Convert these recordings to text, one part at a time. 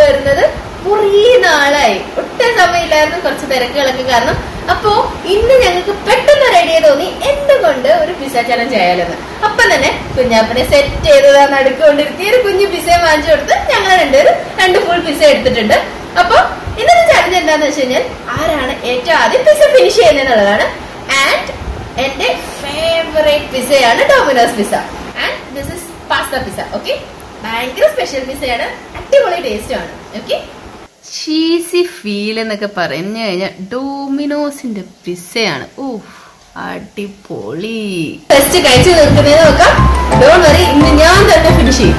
കൊണ്ടുവരുന്നത് കുറേ നാളായി ഒട്ടും സമയമില്ലായിരുന്നു കുറച്ച് തിരക്കുകളൊക്കെ കാരണം അപ്പോ ഇന്ന് ഞങ്ങൾക്ക് പെട്ടെന്ന് ഒരു ഐഡിയ തോന്നി എന്തുകൊണ്ട് ഒരു പിസ ചലഞ്ച് ചെയ്യാലെന്ന് അപ്പൊ തന്നെ കുഞ്ഞാപ്പനെ സെറ്റ് ചെയ്തതാ നടുക്കൊണ്ടിരുത്തി ഒരു കുഞ്ഞു പിസ വാങ്ങിച്ചു കൊടുത്ത് ഞങ്ങൾ രണ്ടുപേരും രണ്ട് ഫുൾ പിസ എടുത്തിട്ടുണ്ട് അപ്പൊ ഇന്നത്തെ ചലഞ്ച് എന്താന്ന് വെച്ച് കഴിഞ്ഞാൽ ആരാണ് ഏറ്റവും ആദ്യം പിസ ഫിനിഷ് ചെയ്യുന്നത് എന്നുള്ളതാണ് ആൻഡ് എന്റെ ഫേവറേറ്റ് പിസയാണ് Domino's pizza and this is pasta pizza okay ഭയങ്കര സ്പെഷ്യൽ പിസയാണ് അടിപൊളി ടേസ്റ്റും ആണ് ഓക്കെ ചീസി ഫീൽ എന്നൊക്കെ പറഞ്ഞു കഴിഞ്ഞാൽ ഡോമിനോസിന്റെ പിസയാണ് ഓ അടിപൊളി ടെസ്റ്റ് കഴിച്ചു നിൽക്കുന്നത് നോക്കാം ഡോൺ വറി ഇന്ന് ഞാൻ തന്നെ ഫിനിഷ് ചെയ്യും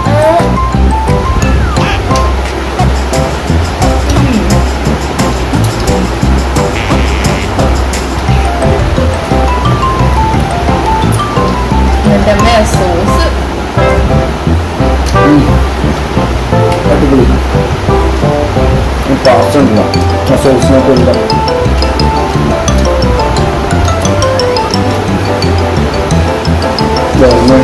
എന്നിട്ട് അമ്മ സോസ് അടിപൊളി പാസ്ത ഉണ്ടല്ലോ ആ സോസിനൊക്കെ ഉണ്ട് ഇതൊന്ന്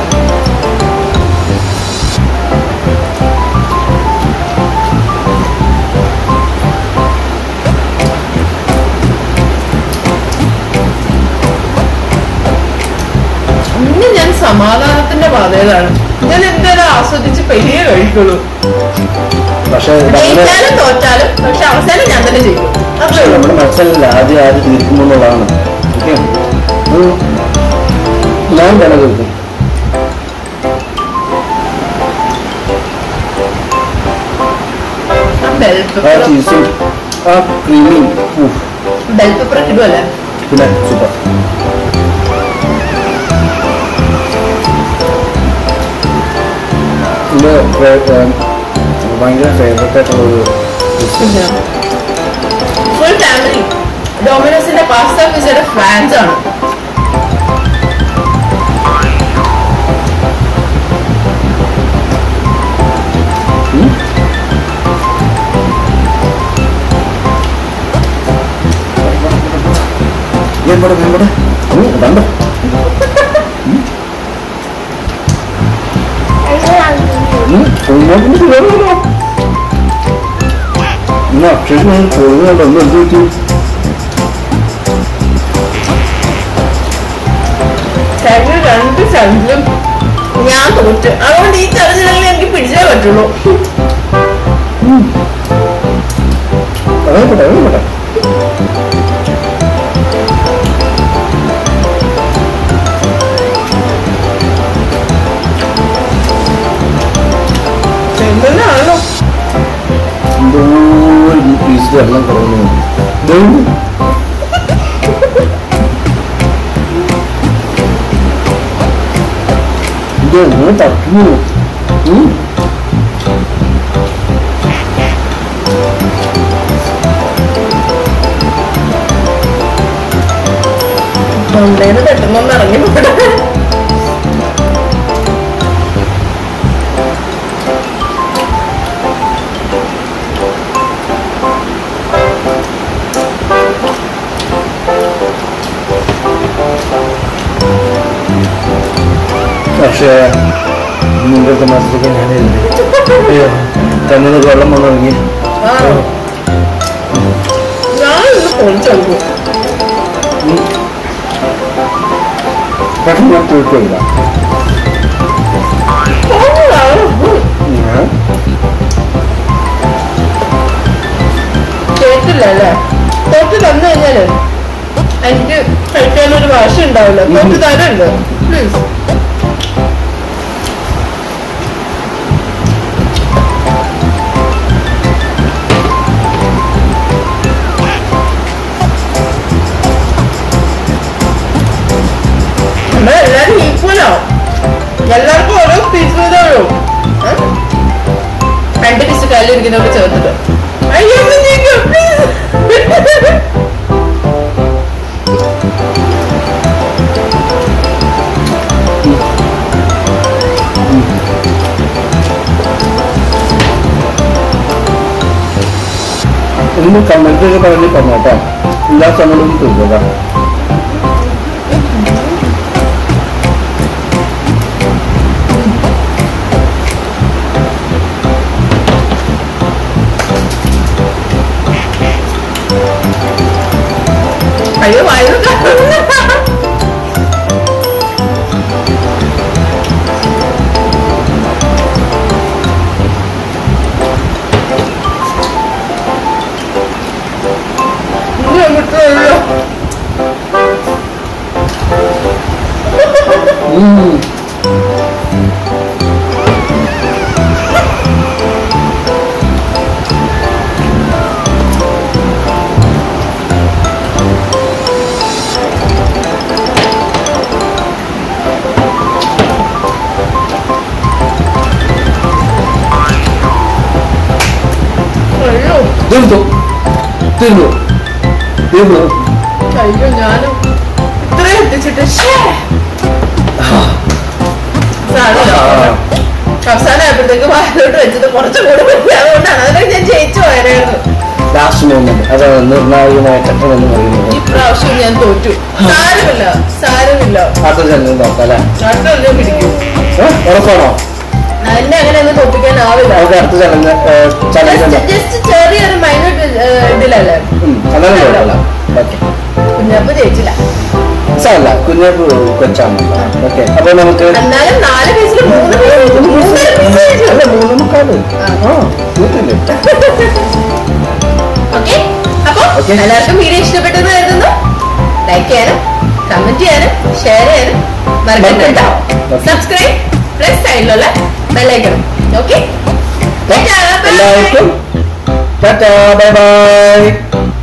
ഇന്ന് ഞാൻ സമാധാനത്തിന്റെ പാതയിലാണ് ഞാൻ എന്തായാലും ആസ്വദിച്ച് പെരിയെ കഴിക്കുള്ളൂ പക്ഷേ ഇതങ്ങനെ ജയിച്ചാലും തോറ്റാലും പക്ഷെ അവസാനം ഞാൻ തന്നെ ജയിക്കും അത്രേ ഉള്ളൂ നമ്മുടെ മനസ്സിലല്ല ആദ്യം ആദ്യം തീർക്കുന്നു എന്നുള്ളതാണ് ഓക്കെ ഞാൻ തന്നെ തീർക്കും ആ ബെൽ ആ പെപ്പർ ചീസും ആ ക്രീമിയും ഉഫ്, ബെൽ പെപ്പർ ഇടുമല്ലേ പിന്നെ സൂപ്പർ ഇത് ഫേ- ഏം, ഭയങ്കര ഫേവറേറ്റ് ആയിട്ടുള്ള ഒരു dish. ഫുൾ ഫാമിലി ഡോമിനോസിന്റെ പാസ്ത പിസയുടെ ഫാൻസ് ആണ് ഉം. വേമ്പടെ വേമ്പടെ ഉം, വേണ്ട ഉം, ഉമ്മാക്കിന് സുഖമാണല്ലോ. ഇന്ന് അക്ഷയ്ക്ക് ഞാൻ പോകുന്നുണ്ടോ ഒന്ന് എന്ത് പറ്റി കഴിഞ്ഞ രണ്ട് ചലഞ്ചിലും ഞാൻ തോറ്റ് അതുകൊണ്ട് ഈ ചലഞ്ചിലെങ്കിലും എനിക്ക് പിടിച്ചേ പറ്റുള്ളൂ വേമ്പട്ടെ വേമ്പട്ടെ എന്തെന്നാണല്ലോ എന്തോ ഈ പീസ് വെള്ളം കുറവുന്നു ഇത് എങ്ങനെ തട്ടുന്നു ഉം. തൊണ്ടേന്ന് പെട്ടെന്നൊന്ന് ഇറങ്ങി പോട്ടെ പക്ഷേ നിങ്ങളുടെ മനസ്സിലേക്ക് ഞാൻ അയ്യോ കണ്ണിന് വെള്ളം വന്നു തുടങ്ങി ആ ഞാൻ ഇന്ന് പൊളിച്ചു കൊടുക്കും ഉം. പക്ഷെ ഞാൻ തീർക്കില്ല ഞാൻ കേട്ടില്ല അല്ലേ തോറ്റ് തന്നു കഴിഞ്ഞാല് എനിക്ക് കഴിക്കാനൊരു വാശി ഉണ്ടാവില്ല തോറ്റ് തരുണ്ട് പ്ലീസ് നമ്മളെല്ലാരും ഈക്വലോ എല്ലാവർക്കും ഓരോ പീസ് വീതമുള്ളൂ രണ്ട് പീസ് കയ്യിലിരിക്കുന്നവർ ചേർത്തിട്ട് അയ്യോ ഒന്ന് നീക്കൂ, please. ഇന്ന് കമന്റ് ഒക്കെ പറഞ്ഞ് പറഞ്ഞോട്ടോ എല്ലാ സമയത്തും തീർക്കുക അയ്യോ വായു ഉം. അയ്യോ തീർന്നു തീർന്നു തീർന്നു അയ്യോ ഞാനും ഇത്രയും എത്തിച്ചിട്ട് ശ്ശേ. സാരമില്ല. അവസാനമായപ്പോഴത്തേക്ക് വായിലോട്ട് വെച്ചത് കുറച്ചും കൂടി പോയി. അതുകൊണ്ടാണ് അതിനൊക്കെ ഞാൻ ജയിച്ചു പോയായിരുന്നു ലാസ്റ്റ് മൂമെന്റ് അതാണ് നിർണായകമായ ഘട്ടം എന്ന് പറയുന്നത് ഈ പ്രാവശ്യം ഞാൻ തോറ്റു സാരമില്ല സാരമില്ല അടുത്ത ജന്മം നോക്കാം അല്ലേ അടുത്ത ഞാൻ പിടിക്കും ഏ? ഉറപ്പാണോ എന്നെ അങ്ങനെ ഒന്നും തോപ്പിക്കാനാവില്ല നമുക്ക് അടുത്ത ചലഞ്ച് ചലഞ്ച് ജസ്റ്റ് ചെറിയൊരു മൈനർ ഇതിലല്ലേ അതാണ് കുഴപ്പമില്ല ഓക്കെ കുഞ്ഞപ്പ ജയിച്ചില്ല സാറല്ല കുഞ്ഞാപ്പ് കൊച്ചാണ് ഓക്കെ അപ്പൊ നമുക്ക് എന്നാലും നാല് പീസിൽ മൂന്ന് പീസ് മൂന്നര പീസ് ജയിച്ചു അല്ല മൂന്ന് മുക്കാല് ആ തീർന്നില്ലേ ഓക്കെ അപ്പൊ Okay. എല്ലാവർക്കും വീഡിയോ ഇഷ്ടപ്പെട്ടെന്ന് കരുതുന്നു ലൈക്ക് ചെയ്യാനും കമന്റ് ചെയ്യാനും ഷെയർ ചെയ്യാനും മറക്കണ്ട കേട്ടോ Okay. സബ്സ്ക്രൈബ് പ്ലസ് സൈഡിലുള്ള ബെല്ലൈക്കണം ഓക്കെ എല്ലാവർക്കും ടാറ്റാ ബൈ ബൈ